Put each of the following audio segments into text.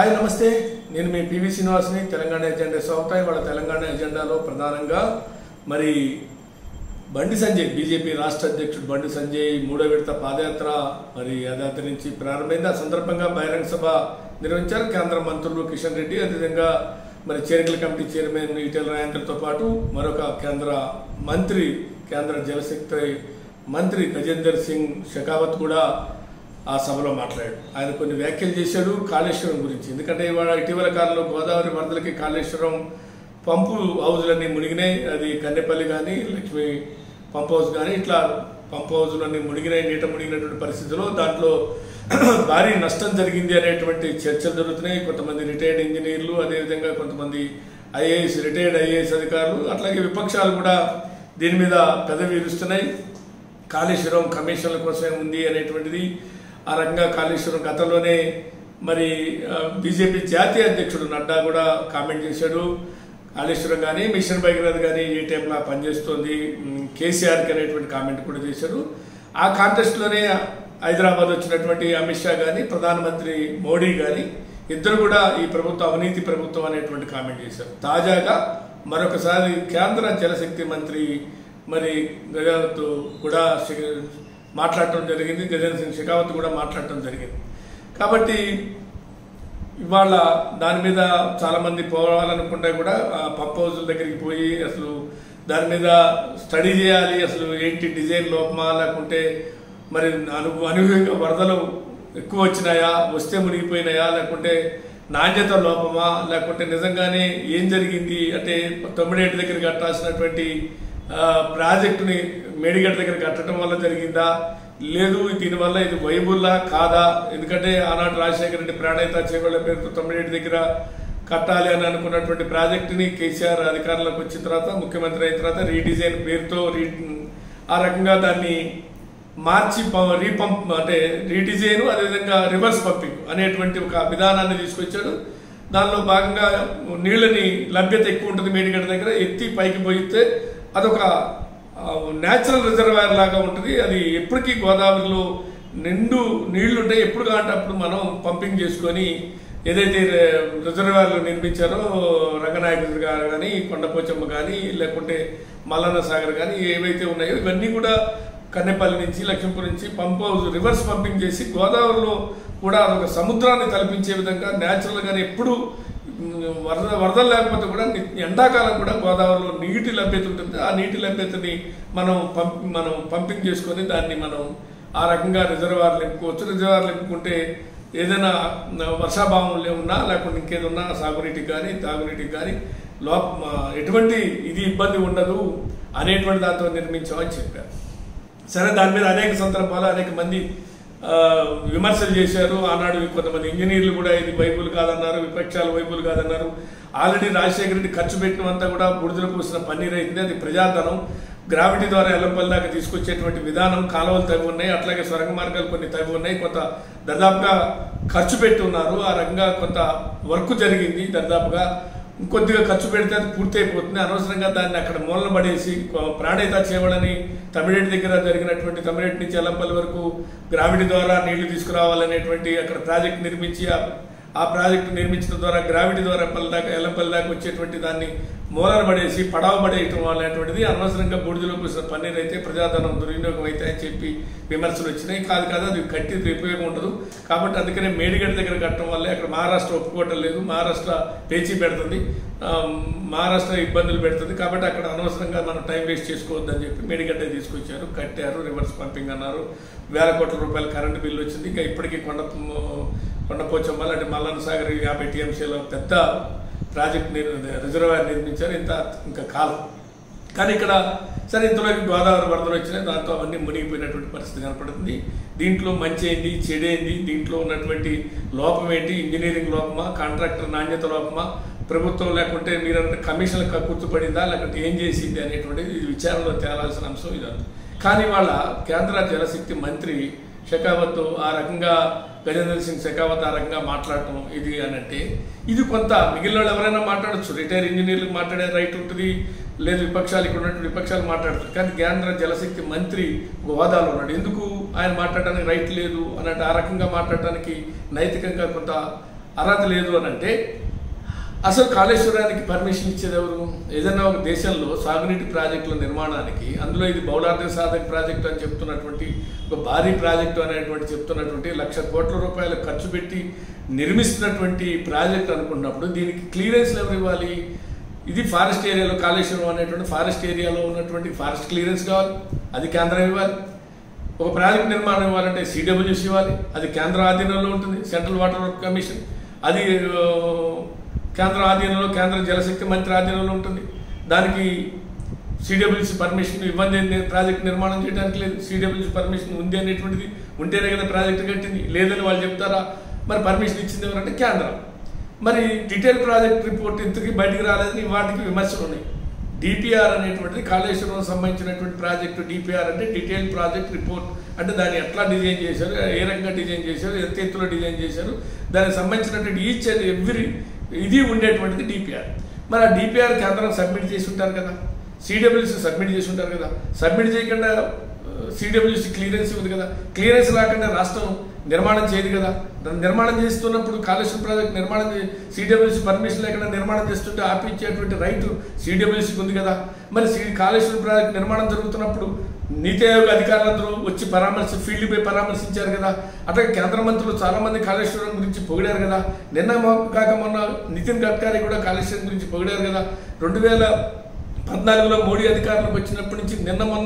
Hi నమస్తే నేను మీ పివి శ్రీనివాస్ని తెలంగాణ ఎజెండా స్వాగతం ఇవాళ తెలంగాణ ఎజెండాలో ప్రధానంగా మరి బండి సంజయ్ బీజేపీ రాష్ట్ర అధ్యక్షుడు బండి సంజయ్ మూడో విడత పాదయాత్ర మరి యాదాద్రి నుంచి ప్రారంభమైంది ఆ సందర్భంగా బహిరంగ సభ నిర్వహించారు కేంద్ర మంత్రులు కిషన్ రెడ్డి అదేవిధంగా మరి చేరికల కమిటీ చైర్మన్ ఈటెల రాజేంద్రతో పాటు మరొక కేంద్ర మంత్రి కేంద్ర జలశక్తి మంత్రి గజేందర్ సింగ్ షెకావత్ కూడా ఆ సభలో మాట్లాడాడు ఆయన కొన్ని వ్యాఖ్యలు చేశాడు కాళేశ్వరం గురించి ఎందుకంటే ఇవాళ ఇటీవల కాలంలో గోదావరి వరదలకి కాళేశ్వరం పంపు హౌజులన్నీ మునిగినాయి అది కన్నెపల్లి కానీ లక్ష్మి పంప్ హౌస్ కానీ ఇట్లా పంప్ హౌజులన్నీ మునిగినాయి నీట మునిగినటువంటి పరిస్థితిలో దాంట్లో భారీ నష్టం జరిగింది అనేటువంటి చర్చలు జరుగుతున్నాయి కొంతమంది రిటైర్డ్ ఇంజనీర్లు అదేవిధంగా కొంతమంది ఐఏఎస్ రిటైర్డ్ ఐఏఎస్ అధికారులు అట్లాగే విపక్షాలు కూడా దీని మీద పెదవి విరుస్తున్నాయి కాళేశ్వరం కమిషన్ల కోసమే ఉంది అనేటువంటిది ఆ రకంగా కాళేశ్వరం గతంలోనే మరి బీజేపీ జాతీయ అధ్యక్షుడు నడ్డా కూడా కామెంట్ చేశాడు కాళేశ్వరం కానీ మిషన్ భగీరథ కానీ ఏ టైంలో పనిచేస్తోంది ఉమ్, కేసీఆర్కి అనేటువంటి కామెంట్ కూడా చేశారు ఆ కాంటెస్ట్లోనే హైదరాబాద్ వచ్చినటువంటి అమిత్ షా కానీ ప్రధానమంత్రి మోడీ కానీ ఇద్దరు కూడా ఈ ప్రభుత్వం అవినీతి ప్రభుత్వం అనేటువంటి కామెంట్ చేశారు తాజాగా మరొకసారి కేంద్ర జలశక్తి మంత్రి మరి గజావత్ కూడా శి- మాట్లాడటం జరిగింది గజేంద్ర సింగ్ షెకావత్ కూడా మాట్లాడటం జరిగింది కాబట్టి ఇవాళ దాని మీద చాలా మంది పోవాలనుకుంటే కూడా ఆ పంప్ హౌజుల దగ్గరికి పోయి అసలు దాని మీద స్టడీ చేయాలి అసలు ఏంటి డిజైన్ లోపమా లేకుంటే మరి అను అనూహ్యంగా వరదలు ఎక్కువ వచ్చినాయా వస్తే మునిగిపోయినాయా లేకుంటే నాణ్యత లోపమా లేకుంటే నిజంగానే ఏం జరిగింది అంటే తొమ్మిడేటి దగ్గర కట్టాల్సినటువంటి ఆ, ప్రాజెక్టుని మేడిగడ్డ దగ్గర కట్టడం వల్ల జరిగిందా లేదు దీనివల్ల ఇది వైబుల్లా కాదా ఎందుకంటే ఆనాడు రాజశేఖర రెడ్డి ప్రాణేత చేపల పేరుతో తొమ్మిడేటి దగ్గర కట్టాలి అని అనుకున్నటువంటి ప్రాజెక్టుని కేసీఆర్ అధికారంలోకి వచ్చిన తర్వాత ముఖ్యమంత్రి అయిన తర్వాత రీడిజైన్ పేరుతో రీ ఆ రకంగా దాన్ని మార్చి ప- రీపంప్ అంటే రీడిజైన్ అదేవిధంగా రివర్స్ పంపింగ్ అనేటువంటి ఒక విధానాన్ని తీసుకొచ్చాడు దానిలో భాగంగా నీళ్ళని లభ్యత ఎక్కువ ఉంటుంది మేడిగడ్డ దగ్గర ఎత్తి పైకి పోయితే అదొక న్యాచురల్ రిజర్వాయర్ లాగా ఉంటుంది అది ఎప్పటికీ గోదావరిలో నిండు నీళ్లు ఉంటాయి ఎప్పుడు కావాలంటే అప్పుడు మనం పంపింగ్ చేసుకొని ఏదైతే రి- రిజర్వాయర్లు నిర్మించారో రంగనాయకుడు గారు కానీ కొండపోచమ్మ కానీ లేకుంటే మల్లన్న సాగర్ కానీ ఏవైతే ఉన్నాయో ఇవన్నీ కూడా కన్నెపల్లి నుంచి లక్ష్మీపురం నుంచి పంప్ హౌస్ రివర్స్ పంపింగ్ చేసి గోదావరిలో కూడా అదొక సముద్రాన్ని తలపించే విధంగా న్యాచురల్ గానే ఎప్పుడు ఉమ్, వరద వరదలు లేకపోతే కూడా ని- ఎండాకాలం కూడా గోదావరిలో నీటి లభ్యత ఉంటుంది ఆ నీటి లభ్యతని మనం పంప్ మనం పంపింగ్ చేసుకొని దాన్ని మనం ఆ రకంగా రిజర్వాయర్లు నింపుకోవచ్చు రిజర్వాయర్లు నింపుకుంటే ఏదైనా వర్షాభావం ఉన్నా లేకుంటే ఇంకేదన్నా సాగునీటికి కానీ తాగునీటికి కానీ లోప ఎటువంటి ఇది ఇబ్బంది ఉండదు అనేటువంటి దాంతో నిర్మించామని చెప్పారు సరే దాని మీద అనేక సందర్భాలు అనేక మంది ఆ, విమర్శలు చేశారు ఆనాడు కొంతమంది ఇంజనీర్లు కూడా ఇది వైపులు కాదన్నారు విపక్షాలు వైపులు కాదన్నారు ఆల్రెడీ రాజశేఖర రెడ్డి ఖర్చు పెట్టినంతా కూడా బుడిదలు పూసిన పన్నీర్ అయింది అది ప్రజాధనం గ్రావిటీ ద్వారా ఎల్లంపల్లి దాకా తీసుకొచ్చేటువంటి విధానం కాలువలు తవ్వి ఉన్నాయి అట్లాగే సొరంగ మార్గాలు కొన్ని తవ్వి ఉన్నాయి కొంత దాదాపుగా ఖర్చు పెట్టి ఉన్నారు ఆ రకంగా కొంత వర్క్ జరిగింది దాదాపుగా ఇంకొద్దిగా ఖర్చు పెడితే అది పూర్తి అయిపోతుంది అనవసరంగా దాన్ని అక్కడ మూలన పడేసి ప్రాణేత చేవడని తమిళేటి దగ్గర జరిగినటువంటి తమిళేటి నుంచి ఎల్లంపల్లి వరకు గ్రావిటీ ద్వారా నీళ్లు తీసుకురావాలనేటువంటి అక్కడ ప్రాజెక్ట్ నిర్మించి ఆ- ఆ ప్రాజెక్టు నిర్మించడం ద్వారా గ్రావిటీ ద్వారా పల్లి దాకా ఎల్లంపల్లి దాకా వచ్చేటువంటి దాన్ని మూలన పడేసి పడావ పడేయటం అనేటువంటిది అనవసరంగా బూడిదలో పూసిన పన్నీర్ అయితే ప్రజాధనం దుర్వినియోగం అయితే అని చెప్పి విమర్శలు వచ్చినాయి కాదు కాదు అది కట్టి ఉపయోగం ఉండదు కాబట్టి అందుకనే మేడిగడ్డ దగ్గర కట్టడం వల్లే అక్కడ మహారాష్ట్ర ఒప్పుకోవటం లేదు మహారాష్ట్ర పేచీ పెడుతుంది ఆ, మహారాష్ట్ర ఇబ్బందులు పెడుతుంది కాబట్టి అక్కడ అనవసరంగా మనం టైం వేస్ట్ చేసుకోవద్దని చెప్పి మేడిగడ్డ తీసుకొచ్చారు కట్టారు రివర్స్ పంపింగ్ అన్నారు వేల కోట్ల రూపాయల కరెంటు బిల్లు వచ్చింది ఇంకా ఇప్పటికీ కొండ కొండపోచమ్మ అంటే మల్లన్న సాగర్ యాభై టీఎంసీలో పెద్ద ప్రాజెక్ట్ నిర్ రిజర్వాయర్ నిర్మించారు ఇంత ఇంకా కాలం కానీ ఇక్కడ సరే ఇంతలోకి గోదావరి వరదలు వచ్చినాయి దాంతో అవన్నీ మునిగిపోయినటువంటి పరిస్థితి కనపడుతుంది దీంట్లో మంచి ఏంది చెడేంది దీంట్లో ఉన్నటువంటి లోపం ఏంటి ఇంజనీరింగ్ లోపమా కాంట్రాక్టర్ నాణ్యత లోపమా ప్రభుత్వం లేకుంటే మీరు కమిషన్ కూర్చుపడిందా లేకుంటే ఏం చేసింది అనేటువంటిది ఇది విచారణలో తేలాల్సిన అంశం ఇదంతా కానీ వాళ్ళ కేంద్ర జలశక్తి మంత్రి షెకావత్ ఆ రకంగా గజేంద్ర సింగ్ షెకావత్ ఆ రకంగా మాట్లాడటం ఇది అని అంటే ఇది కొంత మిగిలిన వాళ్ళు ఎవరైనా మాట్లాడచ్చు రిటైర్ ఇంజనీర్లకు మాట్లాడే రైట్ ఉంటుంది లేదు విపక్షాలు ఇక్కడ ఉన్నటువంటి విపక్షాలు మాట్లాడతారు కానీ కేంద్ర జలశక్తి మంత్రి ఒక హోదాలో ఉన్నాడు ఎందుకు ఆయన మాట్లాడడానికి రైట్ లేదు అన్నట్టు ఆ రకంగా మాట్లాడడానికి నైతికంగా కొంత అర్హత లేదు అని అంటే అసలు కాళేశ్వరానికి పర్మిషన్ ఇచ్చేది ఎవరు ఏదైనా ఒక దేశంలో సాగునీటి ప్రాజెక్టుల నిర్మాణానికి అందులో ఇది బౌలార్థ సాధక ప్రాజెక్టు అని చెప్తున్నటువంటి ఒక భారీ ప్రాజెక్టు అనేటువంటి చెప్తున్నటువంటి లక్ష కోట్ల రూపాయలు ఖర్చు పెట్టి నిర్మిస్తున్నటువంటి ప్రాజెక్ట్ అనుకున్నప్పుడు దీనికి క్లియరెన్స్ ఎవరు ఇవ్వాలి ఇది ఫారెస్ట్ ఏరియాలో కాళేశ్వరం అనేటువంటి ఫారెస్ట్ ఏరియాలో ఉన్నటువంటి ఫారెస్ట్ క్లియరెన్స్ కావాలి అది కేంద్రం ఇవ్వాలి ఒక ప్రాజెక్ట్ నిర్మాణం ఇవ్వాలంటే సిడబ్ల్యూసి ఇవ్వాలి అది కేంద్ర ఆధీనంలో ఉంటుంది సెంట్రల్ వాటర్ వర్క్ కమిషన్ అది ఆ, కేంద్ర ఆధీనంలో కేంద్ర జలశక్తి మంత్రి ఆధీనంలో ఉంటుంది దానికి సిడబ్ల్యూసి పర్మిషన్ ఇవ్వండి అని ప్రాజెక్ట్ నిర్మాణం చేయడానికి లేదు సిడబ్ల్యూసి పర్మిషన్ ఉంది అనేటువంటిది ఉంటేనే కదా ప్రాజెక్ట్ కట్టింది లేదని వాళ్ళు చెప్తారా మరి పర్మిషన్ ఇచ్చింది ఎవరంటే కేంద్రం మరి డీటెయిల్ ప్రాజెక్ట్ రిపోర్ట్ ఇంతకీ బయటికి రాలేదని వాటికి విమర్శలు ఉన్నాయి డిపిఆర్ అనేటువంటిది కాళేశ్వరం సంబంధించినటువంటి ప్రాజెక్టు డిపిఆర్ అంటే డీటెయిల్ ప్రాజెక్ట్ రిపోర్ట్ అంటే దాన్ని ఎట్లా డిజైన్ చేశారు ఏ రకంగా డిజైన్ చేశారు ఎంత ఎత్తులో డిజైన్ చేశారు దానికి సంబంధించినటువంటి ఈచ్ అండ్ ఎవ్రీ ఇది ఉండేటువంటిది డిపిఆర్ మరి ఆ డిపిఆర్ కేంద్రం సబ్మిట్ చేసి ఉంటారు కదా సిడబ్ల్యూసి సబ్మిట్ చేసి ఉంటారు కదా సబ్మిట్ చేయకుండా సిడబ్ల్యూసి క్లియరెన్స్ ఉంది కదా క్లియరెన్స్ రాకుండా రాష్ట్రం నిర్మాణం చేయదు కదా దాన్ని నిర్మాణం చేస్తున్నప్పుడు కాళేశ్వరం ప్రాజెక్ట్ నిర్మాణం సిడబ్ల్యూసి పర్మిషన్ లేకుండా నిర్మాణం చేస్తుంటే ఆపించేటువంటి రైట్ సిడబ్ల్యూసికి ఉంది కదా మరి సి కాళేశ్వరం ప్రాజెక్ట్ నిర్మాణం జరుగుతున్నప్పుడు నీతి ఆయోగ్ అధికారులందరూ వచ్చి పరామర్శ ఫీల్డ్ పై పరామర్శించారు కదా అట్లాగే కేంద్ర మంత్రులు చాలా మంది కాళేశ్వరం గురించి పొగిడారు కదా నిన్న మొ- కాక మొన్న నితిన్ గడ్కరీ కూడా కాళేశ్వరం గురించి పొగిడారు కదా రెండు వేల పద్నాలుగులో మోడీ అధికారంలోకి వచ్చినప్పటి నుంచి నిన్న మొన్న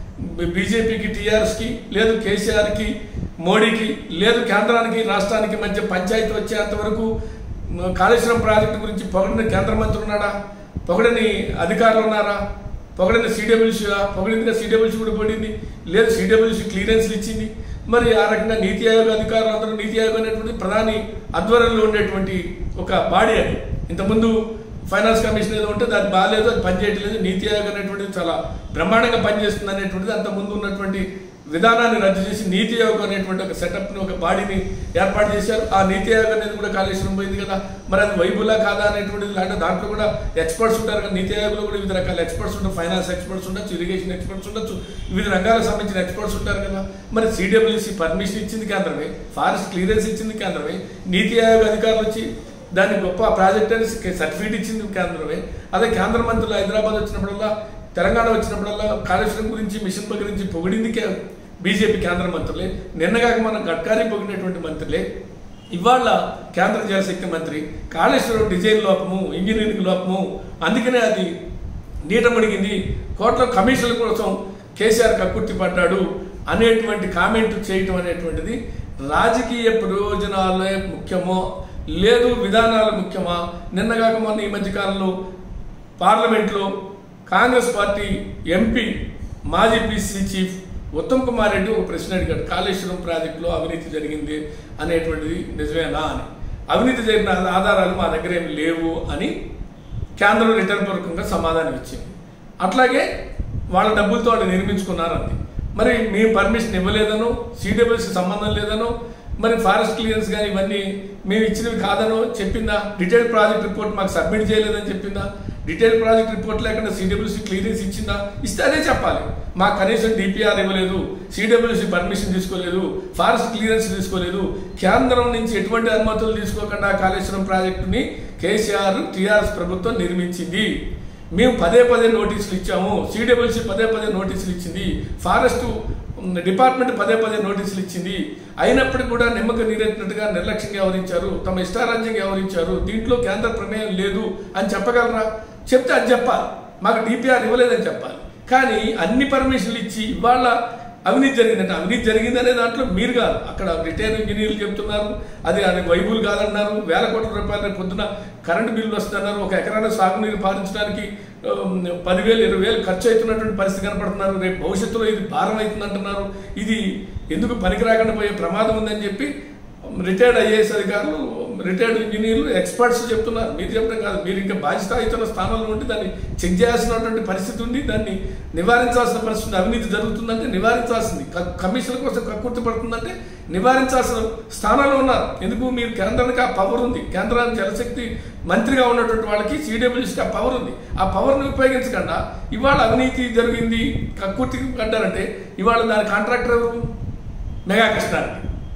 బీజేపీకి టీఆర్ఎస్కి లేదు కేసీఆర్కి మోడీకి లేదు కేంద్రానికి రాష్ట్రానికి మధ్య పంచాయతీ వచ్చేంత వరకు మ, కాళేశ్వరం ప్రాజెక్టు గురించి పొగడిన కేంద్ర మంత్రి ఉన్నాడా పొగడని అధికారులు ఉన్నారా పొగడిన సిడబ్ల్యూసీ పొగడిందిగా సిడబ్ల్యూసీ కూడా పొగిడింది లేదు సిడబ్ల్యూసీ క్లియరెన్స్లు ఇచ్చింది మరి ఆ రకంగా నీతి ఆయోగ్ అధికారులు అందరూ నీతి ఆయోగ్ అనేటువంటి ప్రధాని ఆధ్వర్యంలో ఉండేటువంటి ఒక బాడీ అది ఇంతకుముందు ఫైనాన్స్ కమిషన్ ఏదో ఉంటే అది బాగాలేదు అది పనిచేయట్లేదు నీతి ఆయోగ్ అనేటువంటిది చాలా బ్రహ్మాండంగా పనిచేస్తుంది అనేటువంటిది అంత ముందు ఉన్నటువంటి విధానాన్ని రద్దు చేసి నీతి ఆయోగ్ అనేటువంటి ఒక సెటప్ని ఒక బాడీని ఏర్పాటు చేశారు ఆ నీతి ఆయోగ్ అనేది కూడా కాళేశ్వరం పోయింది కదా మరి అది వైబులా కాదా అనేటువంటిది అంటే దాంట్లో కూడా ఎక్స్పర్ట్స్ ఉంటారు కదా నీతి ఆయోగ్లో కూడా వివిధ రకాల ఎక్స్పర్ట్స్ ఉంటారు ఫైనాన్స్ ఎక్స్పర్ట్స్ ఉండొచ్చు ఇరిగేషన్ ఎక్స్పర్ట్స్ ఉండొచ్చు వివిధ రంగాలకు సంబంధించిన ఎక్స్పర్ట్స్ ఉంటారు కదా మరి సిడబ్ల్యూసి పర్మిషన్ ఇచ్చింది కేంద్రమే ఫారెస్ట్ క్లియరెన్స్ ఇచ్చింది కేంద్రమే నీతి ఆయోగ్ అధికారులు వచ్చి దానికి గొప్ప ప్రాజెక్ట్ అని సర్టిఫికేట్ ఇచ్చింది కేంద్రమే అదే కేంద్ర మంత్రులు హైదరాబాద్ వచ్చినప్పుడల్లా తెలంగాణ వచ్చినప్పుడల్లా కాళేశ్వరం గురించి మిషన్ గురించి పొగిడింది కే- బీజేపీ కేంద్ర మంత్రులే నిన్నగాక మన గడ్కారీ పొగిడినటువంటి మంత్రులే ఇవాళ కేంద్ర జలశక్తి మంత్రి కాళేశ్వరం డిజైన్ లోపము ఇంజనీరింగ్ లోపము అందుకనే అది నీట మునిగింది కోట్ల కమిషన్ల కోసం కేసీఆర్ కక్కుర్తి పడ్డాడు అనేటువంటి కామెంట్ చేయటం అనేటువంటిది రాజకీయ ప్రయోజనాలే ముఖ్యమో లేదు విధానాలు ముఖ్యమా నిన్నగాక మొన్న ఈ మధ్యకాలంలో పార్లమెంట్లో కాంగ్రెస్ పార్టీ ఎంపీ మాజీ పీసీ చీఫ్ ఉత్తమ్ కుమార్ రెడ్డి ఒక ప్రశ్న అడిగాడు కాళేశ్వరం ప్రాజెక్టులో అవినీతి జరిగింది అనేటువంటిది నిజమేనా అని అవినీతి జరిగిన ఆధారాలు మా దగ్గర ఏమి లేవు అని కేంద్రం రిటర్న్ పూర్వకంగా సమాధానం ఇచ్చింది అట్లాగే వాళ్ళ డబ్బులతో వాళ్ళు నిర్మించుకున్నారు అంది మరి మేము పర్మిషన్ ఇవ్వలేదనో సిడబ్ల్యూసి సంబంధం లేదనో మరి ఫారెస్ట్ క్లియరెన్స్ కానీ ఇవన్నీ మేము ఇచ్చినవి కాదనో చెప్పిందా డీటెయిల్ ప్రాజెక్ట్ రిపోర్ట్ మాకు సబ్మిట్ చేయలేదని చెప్పిందా డీటెయిల్ ప్రాజెక్ట్ రిపోర్ట్ లేకుండా సిడబ్ల్యూసి క్లియరెన్స్ ఇచ్చిందా ఇస్తే అదే చెప్పాలి మాకు కనీసం డిపిఆర్ ఇవ్వలేదు సిడబ్ల్యూసి పర్మిషన్ తీసుకోలేదు ఫారెస్ట్ క్లియరెన్స్ తీసుకోలేదు కేంద్రం నుంచి ఎటువంటి అనుమతులు తీసుకోకుండా కాళేశ్వరం ప్రాజెక్టుని కేసీఆర్ టీఆర్ఎస్ ప్రభుత్వం నిర్మించింది మేము పదే పదే నోటీసులు ఇచ్చాము సిడబ్ల్యూసి పదే పదే నోటీసులు ఇచ్చింది ఫారెస్ట్ డిపార్ట్మెంట్ పదే పదే నోటీసులు ఇచ్చింది అయినప్పటికీ కూడా నిమ్మక నీరెత్తినట్టుగా నిర్లక్ష్యంగా వ్యవహరించారు తమ ఇష్టారాజ్యంగా వ్యవహరించారు దీంట్లో కేంద్ర ప్రమేయం లేదు అని చెప్పగలరా చెప్తే అది చెప్పాలి మాకు డిపిఆర్ ఇవ్వలేదని చెప్పాలి కానీ అన్ని పర్మిషన్లు ఇచ్చి ఇవాళ అవినీతి జరిగిందంటే అవినీతి జరిగిందనే దాంట్లో మీరు కాదు అక్కడ రిటైర్ ఇంజనీర్లు చెప్తున్నారు అది అది వైబుల్ కాదన్నారు వేల కోట్ల రూపాయలు రేపు పొద్దున కరెంటు బిల్లు వస్తున్నారు ఒక ఎకరాన సాగునీరు పారించడానికి ఉమ్, పదివేలు ఇరవై వేలు ఖర్చు అవుతున్నటువంటి పరిస్థితి కనపడుతున్నారు రేపు భవిష్యత్తులో ఇది భారం అవుతుంది అంటున్నారు ఇది ఎందుకు పనికి రాకుండా పోయే ప్రమాదం ఉందని చెప్పి రిటైర్డ్ ఐఏఎస్ అధికారులు రిటైర్డ్ ఇంజనీర్లు ఎక్స్పర్ట్స్ చెప్తున్నారు మీరు చెప్పడం కాదు మీరు ఇంకా బాధ్యతాయుతమైన స్థానంలో ఉండి దాన్ని చెక్ చేయాల్సినటువంటి పరిస్థితి ఉంది దాన్ని నివారించాల్సిన పరిస్థితి ఉంది. అవినీతి జరుగుతుందంటే నివారించాల్సింది క- కమిషన్ల కోసం కక్కుర్తి పడుతుందంటే నివారించాల్సిన స్థానంలో ఉన్నారు ఎందుకు మీరు కేంద్రానికి ఆ పవర్ ఉంది కేంద్రానికి జలశక్తి మంత్రిగా ఉన్నటువంటి వాళ్ళకి సిడబ్ల్యూసీకి ఆ పవర్ ఉంది ఆ పవర్ని ఉపయోగించకుండా ఇవాళ అవినీతి జరిగింది కక్కుర్తికి కట్టారంటే ఇవాళ దాని కాంట్రాక్టర్ ఎవరు మెగా కృష్ణారెడ్డి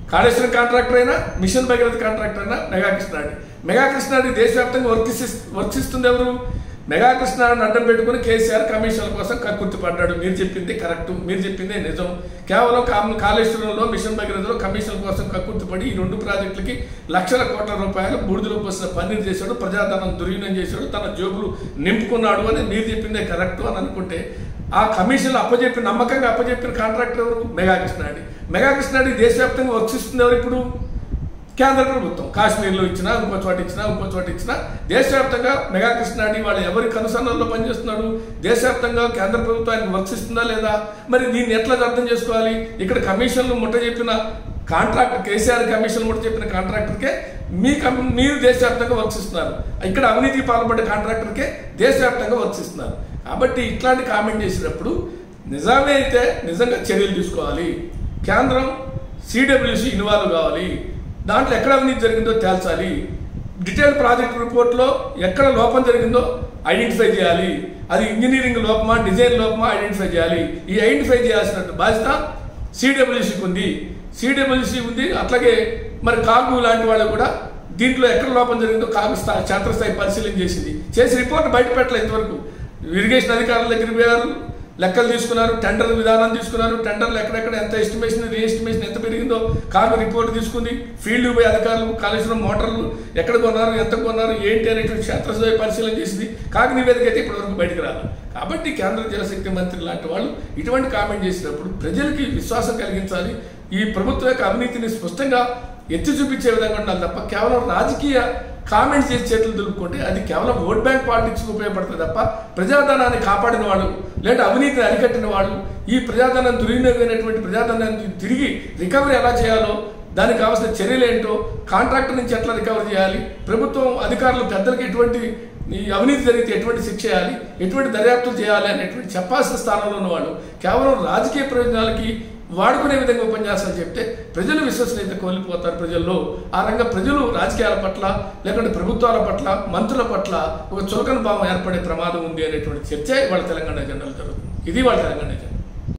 కాళేశ్వరం కాంట్రాక్టర్ అయినా మిషన్ భగీరథ కాంట్రాక్టర్ అయినా మెగా కృష్ణాడి మెగా కృష్ణాడి దేశవ్యాప్తంగా వర్క్ వర్క్ ఇస్తుంది ఎవరు మెగా కృష్ణాడిని అడ్డం పెట్టుకుని కేసీఆర్ కమిషన్ల కోసం కక్కుర్తి పడ్డాడు మీరు చెప్పింది కరెక్ట్ మీరు చెప్పిందే నిజం కేవలం కా- కాళేశ్వరంలో మిషన్ భగీరథలో కమిషన్ల కోసం కక్కుర్తి పడి ఈ రెండు ప్రాజెక్టులకి లక్షల కోట్ల రూపాయలు బూడిదలో పోసిన పన్నీరు చేశాడు ప్రజాధనం దుర్వినియోగం చేశాడు తన జోబులు నింపుకున్నాడు అని మీరు చెప్పిందే కరెక్ట్ అని అనుకుంటే ఆ కమిషన్లు అప్పచెప్పి నమ్మకంగా అప్పచెప్పిన కాంట్రాక్టర్ ఎవరు మెగా కృష్ణాడి మెగా కృష్ణాడి దేశవ్యాప్తంగా వర్క్ ఇస్తుంది ఎవరు ఇప్పుడు కేంద్ర ప్రభుత్వం కాశ్మీర్లో ఇచ్చినా ఇంకో చోట ఇచ్చినా ఇంకో చోట ఇచ్చినా దేశవ్యాప్తంగా మెగా కృష్ణాడి వాళ్ళు ఎవరి కనుసన్నల్లో పనిచేస్తున్నాడు దేశవ్యాప్తంగా కేంద్ర ప్రభుత్వం ఆయనకు వర్క్స్ ఇస్తుందా లేదా మరి దీన్ని ఎట్లా అర్థం చేసుకోవాలి ఇక్కడ కమిషన్లు ముట్ట చెప్పిన కాంట్రాక్ట్ కేసీఆర్ కమిషన్ ముట్ట చెప్పిన కాంట్రాక్టర్కే మీ కం మీరు దేశవ్యాప్తంగా వర్క్స్ ఇస్తున్నారు ఇక్కడ అవినీతికి పాల్పడ్డ కాంట్రాక్టర్కే దేశవ్యాప్తంగా వర్క్స్ ఇస్తున్నారు కాబట్టి ఇట్లాంటి కామెంట్ చేసినప్పుడు నిజమే అయితే నిజంగా చర్యలు తీసుకోవాలి కేంద్రం సిడబ్ల్యూసి ఇన్వాల్వ్ కావాలి దాంట్లో ఎక్కడ అవినీతి జరిగిందో తేల్చాలి డీటెయిల్ ప్రాజెక్ట్ రిపోర్ట్లో ఎక్కడ లోపం జరిగిందో ఐడెంటిఫై చేయాలి అది ఇంజనీరింగ్ లోపమా డిజైన్ లోపమా ఐడెంటిఫై చేయాలి ఈ ఐడెంటిఫై చేయాల్సిన బాధ్యత సిడబ్ల్యూసీకి ఉంది సిడబ్ల్యూసీ ఉంది అట్లాగే మరి కాగు లాంటి వాళ్ళు కూడా దీంట్లో ఎక్కడ లోపం జరిగిందో కాగు స్థాయి క్షేత్రస్థాయి పరిశీలన చేసింది చేసి రిపోర్ట్ బయట పెట్టలేదు ఇంతవరకు ఇరిగేషన్ అధికారుల దగ్గరికి పోయారు లెక్కలు తీసుకున్నారు టెండర్ విధానం తీసుకున్నారు టెండర్లు ఎక్కడెక్కడ ఎంత ఎస్టిమేషన్ రీఎస్టిమేషన్ ఎంత పెరిగిందో కాగు రిపోర్ట్ తీసుకుంది ఫీల్డ్ పోయి అధికారులు కాళేశ్వరం మోటార్లు ఎక్కడ కొన్నారు ఎంత కొన్నారు ఏంటి అనేటువంటి క్షేత్రస్థాయి పరిశీలన చేసింది కాగు నివేదిక అయితే ఇప్పటివరకు బయటకు రాదు కాబట్టి కేంద్ర జలశక్తి మంత్రి లాంటి వాళ్ళు ఇటువంటి కామెంట్ చేసినప్పుడు ప్రజలకి విశ్వాసం కలిగించాలి ఈ ప్రభుత్వం యొక్క అవినీతిని స్పష్టంగా ఎత్తి చూపించే విధంగా ఉండాలి తప్ప కేవలం రాజకీయ కామెంట్స్ చేసి చేతులు దులుపుకుంటే అది కేవలం ఓట్ బ్యాంక్ పాలిటిక్స్ ఉపయోగపడుతుంది తప్ప ప్రజాధనాన్ని కాపాడిన వాళ్ళు లేదా అవినీతిని అరికట్టిన వాళ్ళు ఈ ప్రజాధనం దుర్వినియోగమైనటువంటి ప్రజాధనాన్ని తిరిగి రికవరీ ఎలా చేయాలో దానికి కావాల్సిన చర్యలు ఏంటో కాంట్రాక్టర్ నుంచి ఎట్లా రికవర్ చేయాలి ప్రభుత్వం అధికారులు పెద్దలకి ఎటువంటి ఈ అవినీతి జరిగితే ఎటువంటి శిక్ష చేయాలి ఎటువంటి దర్యాప్తులు చేయాలి అనేటువంటి చెప్పాల్సిన స్థానంలో ఉన్నవాళ్ళు కేవలం రాజకీయ ప్రయోజనాలకి వాడుకునే విధంగా ఉపన్యాసాలు చెప్తే ప్రజలు విశ్వసనీయత కోల్పోతారు ప్రజల్లో ఆ రంగం ప్రజలు రాజకీయాల పట్ల లేకుంటే ప్రభుత్వాల పట్ల మంత్రుల పట్ల ఒక చులకన భావం ఏర్పడే ప్రమాదం ఉంది అనేటువంటి చర్చ వాళ్ళ తెలంగాణ ఎజెండాలో జరుగుతుంది ఇది వాళ్ళ తెలంగాణ ఎజెండా